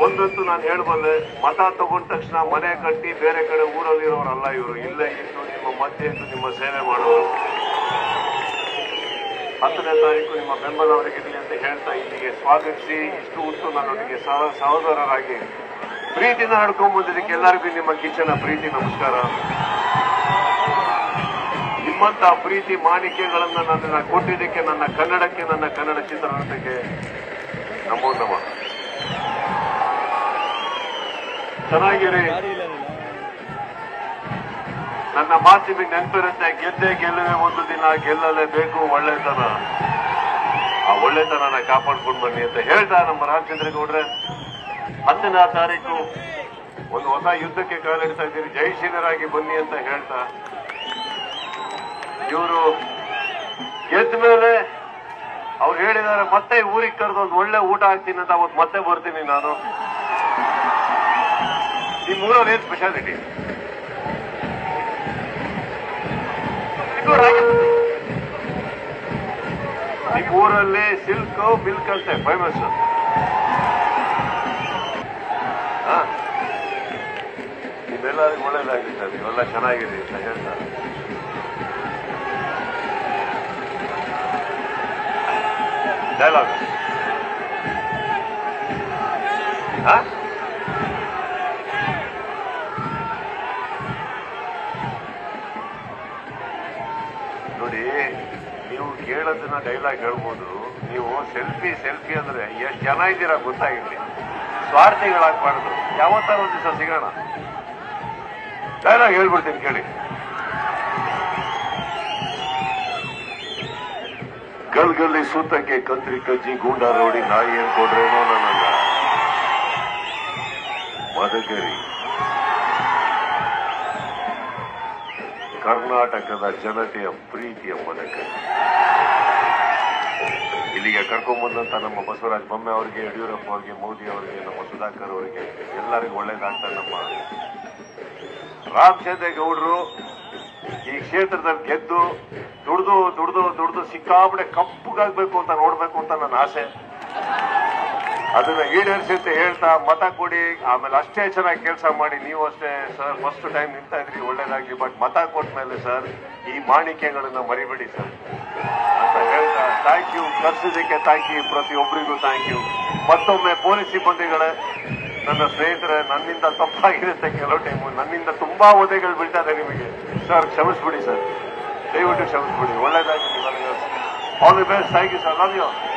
ಒಂದಂತೂ ನಾನು ಹೇಳಬಲ್ಲೆ ಮತ ತಗೊಂಡ ತಕ್ಷಣ ಮನೆ ಕಟ್ಟಿ ಬೇರೆ ಕಡೆ ಊರಲ್ಲಿರೋರಲ್ಲ ಇವರು ಇಲ್ಲೇ ಇದ್ದು ನಿಮ್ಮ ಮಧ್ಯೆ ಇದ್ದು ನಿಮ್ಮ ಸೇವೆ ಮಾಡೋರು ಹತ್ತನೇ ತಾರೀಕು ನಿಮ್ಮ ಬೆಂಬಲ ಅವರಿಗಿರಲಿ ಅಂತ ಹೇಳ್ತಾ ಇಲ್ಲಿಗೆ ಸ್ವಾಗತಿಸಿ ಇಷ್ಟು ಹೊತ್ತು ನನ್ನೊಟ್ಟಿಗೆ ಸಹ ಸಹೋದರರಾಗಿ ಪ್ರೀತಿನ ನಡ್ಕೊಂಡ್ ಬಂದಿದ್ದಕ್ಕೆ ಎಲ್ಲರಿಗೂ ನಿಮ್ಮ ಕಿಚನ ಪ್ರೀತಿ ನಮಸ್ಕಾರ ನಿಮ್ಮಂತ ಪ್ರೀತಿ ಮಾಣಿಕ್ಯಗಳನ್ನ ನನ್ನ ಕೊಟ್ಟಿದ್ದಕ್ಕೆ ನನ್ನ ಕನ್ನಡಕ್ಕೆ ನನ್ನ ಕನ್ನಡ ಚಿತ್ರರಂಗಕ್ಕೆ ನಮೋ ನಮ ಚೆನ್ನಾಗಿರಿ ನನ್ನ ಮಾತು ನಿಮಗೆ ನೆನಪಿರುತ್ತೆ ಗೆದ್ದೆ ಗೆಲ್ಲುವೆ ಒಂದು ದಿನ ಗೆಲ್ಲಲೇಬೇಕು ಒಳ್ಳೆತನ ಆ ಒಳ್ಳೆತನನ ಕಾಪಾಡ್ಕೊಂಡು ಬನ್ನಿ ಅಂತ ಹೇಳ್ತಾ ನಮ್ಮ ರಾಮಚಂದ್ರ ಗೌಡ್ರೆ ಹತ್ತನೇ ತಾರೀಕು ಒಂದು ಹೊಸ ಯುದ್ಧಕ್ಕೆ ಕಾಲಿಡ್ತಾ ಇದ್ದೀರಿ ಜಯಶೀಲರಾಗಿ ಬನ್ನಿ ಅಂತ ಹೇಳ್ತಾ ಇವರು ಗೆದ್ದ ಮೇಲೆ ಅವ್ರು ಹೇಳಿದ್ದಾರೆ ಮತ್ತೆ ಊರಿಗೆ ಕರೆದು ಒಂದು ಒಳ್ಳೆ ಊಟ ಹಾಕ್ತೀನಿ ಅಂತ ಅವತ್ತು ಮತ್ತೆ ಬರ್ತೀನಿ ನಾನು ನಿಮ್ಮ ಊರಲ್ಲಿ ಏನ್ ಸ್ಪೆಷಾಲಿಟಿ ನಿಮ್ಮ ಊರಲ್ಲಿ ಸಿಲ್ಕ್ ಮಿಲ್ಕ್ ಅಂತೆ ಫೇಮಸ್ ನಿಮ್ಮೆಲ್ಲರಿಗೂ ಒಳ್ಳೇದಾಗಲಿ ಸರ್ ನೀವೆಲ್ಲ ಚೆನ್ನಾಗಿದೆ ಅಂತ ಹೇಳ್ತಾರೆ ಡೈಲಾಗ್ ನೋಡಿ ನೀವು ಕೇಳೋದನ್ನ ಡೈಲಾಗ್ ಹೇಳ್ಬೋದು ನೀವು ಸೆಲ್ಫಿ ಸೆಲ್ಫಿ ಅಂದ್ರೆ ಎಷ್ಟು ಜನ ಇದ್ದೀರಾ ಗೊತ್ತಾಗಿರ್ಲಿ ಸ್ವಾರ್ಥಿಗಳಾಗ್ಬಾರ್ದು ಯಾವತ್ತಾರ ಒಂದು ದಿವಸ ಸಿಗೋಣ ಡೈಲಾಗ್ ಹೇಳ್ಬಿಡ್ತೀನಿ ಕೇಳಿ ಗಲ್ಗಲ್ಲಿ ಸೂತಕ್ಕೆ ಕಂತ್ರಿ ಕಜ್ಜಿ ಗೂಂಡ ರೋಡಿ ನಾಯಿ ಅನ್ಕೊಂಡ್ರೇನೋ ನನ್ನನ್ನ ಮದಕರಿ ಕರ್ನಾಟಕದ ಜನತೆಯ ಪ್ರೀತಿಯ ಮದಕರಿ ಇಲ್ಲಿಗೆ ಕರ್ಕೊಂಡ್ಬಂದಂತ ನಮ್ಮ ಬಸವರಾಜ ಬೊಮ್ಮೆ ಅವರಿಗೆ ಯಡಿಯೂರಪ್ಪ ಅವರಿಗೆ ಮೋದಿ ಅವರಿಗೆ ನಮ್ಮ ಸುಧಾಕರ್ ಅವರಿಗೆ ಎಲ್ಲರಿಗೂ ಒಳ್ಳೇದಾಗ್ತಾ ನಮ್ಮ ರಾಮಚಂದ್ರ ಗೌಡರು ಈ ಕ್ಷೇತ್ರದಲ್ಲಿ ಗೆದ್ದು ದುಡ್ದು ದುಡ್ದು ದುಡ್ದು ಸಿಕ್ಕಾಪಡೆ ಕಪ್ಪಗಾಗ್ಬೇಕು ಅಂತ ನೋಡ್ಬೇಕು ಅಂತ ನನ್ನ ಆಸೆ ಅದನ್ನ ಈಡೇರಿಸಿ ಅಂತ ಹೇಳ್ತಾ ಮತ ಕೊಡಿ ಆಮೇಲೆ ಅಷ್ಟೇ ಚೆನ್ನಾಗಿ ಕೆಲಸ ಮಾಡಿ ನೀವು ಅಷ್ಟೇ ಸರ್ ಫಸ್ಟ್ ಟೈಮ್ ನಿಂತಾ ಇದ್ರಿ ಒಳ್ಳೇದಾಗ್ಲಿ ಬಟ್ ಮತ ಕೊಟ್ಟ ಮೇಲೆ ಸರ್ ಈ ಮಾಣಿಕ್ಯಗಳನ್ನ ಮರಿಬೇಡಿ ಸರ್ ಅಂತ ಹೇಳ್ತಾ ಥ್ಯಾಂಕ್ ಯು ಕರ್ಸಿದ್ದಕ್ಕೆ ಥ್ಯಾಂಕ್ ಯು ಪ್ರತಿಯೊಬ್ಬರಿಗೂ ಥ್ಯಾಂಕ್ ಯು ಮತ್ತೊಮ್ಮೆ ಪೊಲೀಸ್ ಸಿಬ್ಬಂದಿಗಳೇ ನನ್ನ ಸ್ನೇಹಿತರೆ ನನ್ನಿಂದ ತಪ್ಪಾಗಿರುತ್ತೆ ಕೆಲವು ಟೈಮು ನನ್ನಿಂದ ತುಂಬಾ ಒದೆಗಳು ಬೀಳ್ತಾರೆ ನಿಮಗೆ ಸರ್ ಕ್ಷಮಿಸ್ಬಿಡಿ ಸರ್ ದಯವಿಟ್ಟು ಕ್ಷಮಿಸ್ಬಿಡಿ ಒಳ್ಳೇದಾಗಿ all the best thank you sir love you